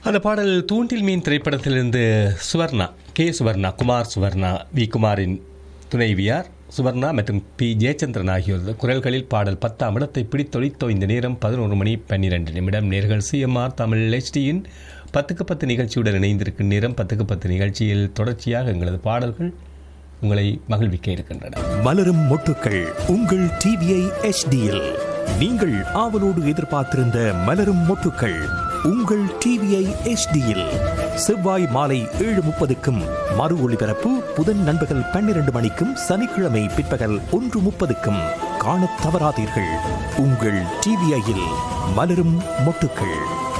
அந்த பாடல் தூண்டில் மீன் திரைப்படத்திலிருந்து சுவர்ணா கே சுவர்ணா குமார் சுவர்ணா வி குமாரின் துணைவியார் சுவர்ணா மற்றும் பி ஜெயச்சந்திரன் ஆகியோரது குரல்களில் பாடல் பத்தாம் இடத்தை பிடித்தொழித்தோ இந்த நேரம் பதினோரு மணி பன்னிரண்டு நிமிடம் நேர்கள் சிஎம்ஆர் தமிழ் ஹெச்டியின் பத்துக்கு பத்து நிகழ்ச்சியுடன் இணைந்திருக்கும் நேரம் பத்துக்கு பத்து நிகழ்ச்சியில் தொடர்ச்சியாக எங்களது பாடல்கள் உங்களை மகிழ்விக்க இருக்கின்றன மலரும் மொட்டுக்கள் உங்கள் டிவிஐ எச்டியில் நீங்கள் ஆவலோடு எதிர்பார்த்திருந்த மலரும் மொட்டுக்கள் உங்கள் டிவிஐ எச்டியில் செவ்வாய் மாலை ஏழு முப்பதுக்கும் மறு ஒளிபரப்பு புதன் நண்பகல் பன்னிரண்டு மணிக்கும் சனிக்கிழமை பிற்பகல் ஒன்று முப்பதுக்கும் காணத் தவறாதீர்கள் உங்கள் டிவிஐயில் மலரும் மொட்டுக்கள்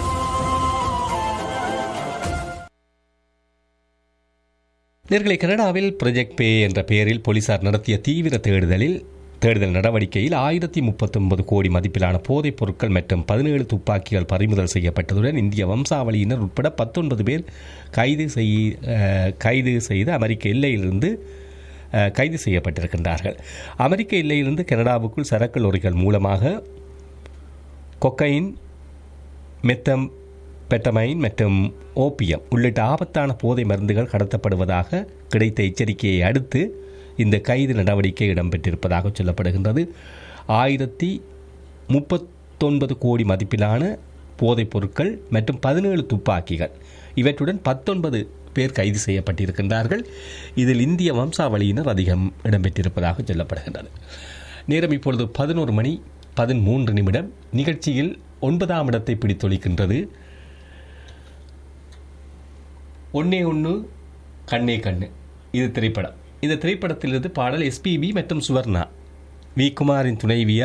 நேர்களை கனடாவில் ப்ரொஜெக்ட் பே என்ற பெயரில் போலீசார் நடத்திய தீவிர தேடுதலில் தேடுதல் நடவடிக்கையில் ஆயிரத்தி முப்பத்தொன்பது கோடி மதிப்பிலான போதைப் பொருட்கள் மற்றும் பதினேழு துப்பாக்கிகள் பறிமுதல் செய்யப்பட்டதுடன் இந்திய வம்சாவளியினர் உட்பட பத்தொன்பது பேர் கைது செய் அஹ், கைது செய்து அமெரிக்க எல்லையிலிருந்து அஹ், கைது செய்யப்பட்டிருக்கின்றார்கள் அமெரிக்க எல்லையிலிருந்து கனடாவுக்குள் சரக்கு லொரிகள் மூலமாக கொக்கைன் மெத்தம் பெட்டமைன் மற்றும் ஓபியம் உள்ளிட்ட ஆபத்தான போதை மருந்துகள் கடத்தப்படுவதாக கிடைத்த எச்சரிக்கையை அடுத்து இந்த கைது நடவடிக்கை இடம்பெற்றிருப்பதாக சொல்லப்படுகின்றது ஆயிரத்தி முப்பத்தொன்பது கோடி மதிப்பிலான போதைப் பொருட்கள் மற்றும் பதினேழு துப்பாக்கிகள் இவற்றுடன் பத்தொன்பது பேர் கைது செய்யப்பட்டிருக்கின்றார்கள் இதில் இந்திய வம்சாவளியினர் அதிகம் இடம்பெற்றிருப்பதாக சொல்லப்படுகின்றது நேரம் இப்பொழுது பதினோரு மணி பதிமூன்று நிமிடம் நிகழ்ச்சியில் ஒன்பதாம் இடத்தை பிடித்தொழிக்கின்றது ஒன்னே ஒன்று கண்ணே கண்ணு இது திரைப்படம் இந்த திரைப்படத்திலிருந்து பாடல் எஸ்பிபி மற்றும் சுவர்ணா வி குமாரின் துணைவியார்